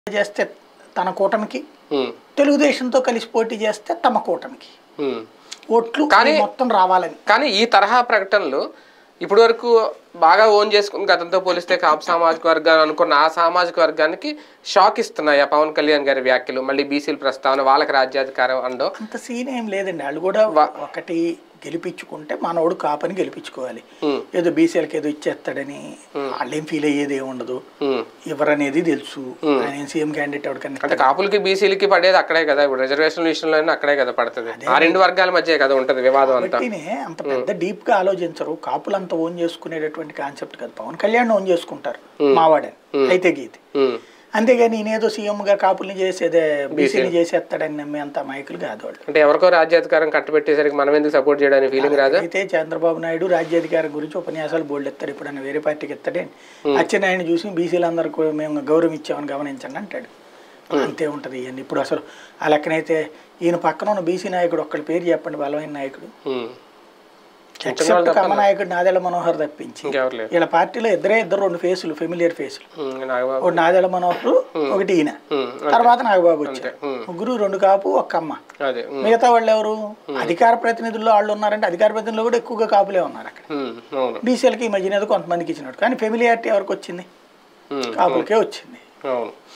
చేస్తే తన కూటమికి ఉమ్, తెలుగుదేశంతో కలిసి పోటీ చేస్తే తమ కూటమికి ఉమ్. ఓట్లు కానీ- ఈ మొత్తం రావాలని కానీ ఈ తరహా ప్రకటనలు ఇప్పటి వరకు బాగా ఓన్ చేసుకుని గతంతో పోలిస్తే కాపు సామాజిక వర్గాన్ని అనుకున్న ఆ సామాజిక వర్గానికి షాక్ ఇస్తున్నాయి ఆ పవన్ కళ్యాణ్ గారి వ్యాఖ్యలు మళ్ళీ బీసీల ప్రస్తావన వాళ్ళకి రాజ్యాధికారం అండో అంత సీన్ ఏం లేదండి వాళ్ళు కూడా ఒకటి గెలిపించుకుంటే మనోడు కాపని గెలిపించుకోవాలి ఉమ్, ఏదో బీసీలకి ఏదో ఇచ్చేస్తాడని వాళ్ళేం ఫీల్ అయ్యేది ఏమి ఉండదు ఉమ్. ఎవరనేది తెలుసు ఆయన సీఎం క్యాండిడేట్ ఎవరికన్నా అంటే కాపులకి బీసీలకి పడేది అక్కడే కదా ఇప్పుడు రిజర్వేషన్ విషయంలో అక్కడే కదా పడుతుంది ఆ రెండు వర్గాల మధ్య కదా ఉంటది వివాదం అంతా కాబట్టినే అంత పెద్ద డీప్ గా ఆలోచించరు కాపులు అంత ఓన్ చేసుకునేటటువంటి కాన్సెప్ట్ కాదు పవన్ కళ్యాణ్ ఓన్ చేసుకుంటారు మావాడని అయితే గీతి ఉమ్, అంతేగాని నేనేదో సీఎం గా కాపుల్ని చేసేదే బీసీని చేసేస్తాడని నమ్మే అంత మైకులు కాదు వాళ్ళు అంటే ఎవరికో రాజ్యాధికారం కట్టబెట్టేసరికి మనం ఎందుకు సపోర్ట్ చేయడానికి ఫీలింగ్ రాదు అయితే చంద్రబాబు నాయుడు రాజ్యాధికారం గురించి ఉపన్యాసాలు బోల్డ్ ఎత్తాడు ఇప్పుడు వేరే పార్టీకి ఎత్తాడే అచ్చెన్నాయుడు చూసి బీసీలందరూ కూడా మేము గౌరవం ఇచ్చామని గమనించండి అంటాడు అంతే ఉంటది ఇవన్నీ ఇప్పుడు అసలు ఆ లెక్కనైతే ఈయన పక్కన ఉన్న బీసీ నాయకుడు ఒక్కడి పేరు చెప్పండి బలమైన నాయకుడు ఉమ్, ఎక్సెప్ట్ కమ్మ నాయకుడు నాదెళ్ల మనోహర్ తప్పించి ఇంకెవరు లేరు వీళ్ళ పార్టీలో ఇద్దరే ఇద్దరు రెండు ఫేసులు ఫెమిలియర్ ఫేసులు ఉమ్, నాగబాబు ఒకటి నాదెళ్ల మనోహర్ ఒకటి ఈయన ఉమ్, తర్వాత నాగబాబు వచ్చారు ఉమ్. ముగ్గురు రెండు కాపు ఒక్క అమ్మ అదే ఉమ్, మిగతా వాళ్ళు ఎవరు అధికార ప్రతినిధుల్లో వాళ్ళు ఉన్నారంటే అధికార ప్రతినిధులు కూడా ఎక్కువగా కాపులే ఉన్నారు అక్కడ ఉమ్, అవును బీసీలకి ఈ మధ్యన ఏదో కొంతమందికి ఇచ్చినట్టు కానీ ఫెమిలియారిటీ ఎవరికి వచ్చింది ఉమ్, కాపులకే వచ్చింది అవును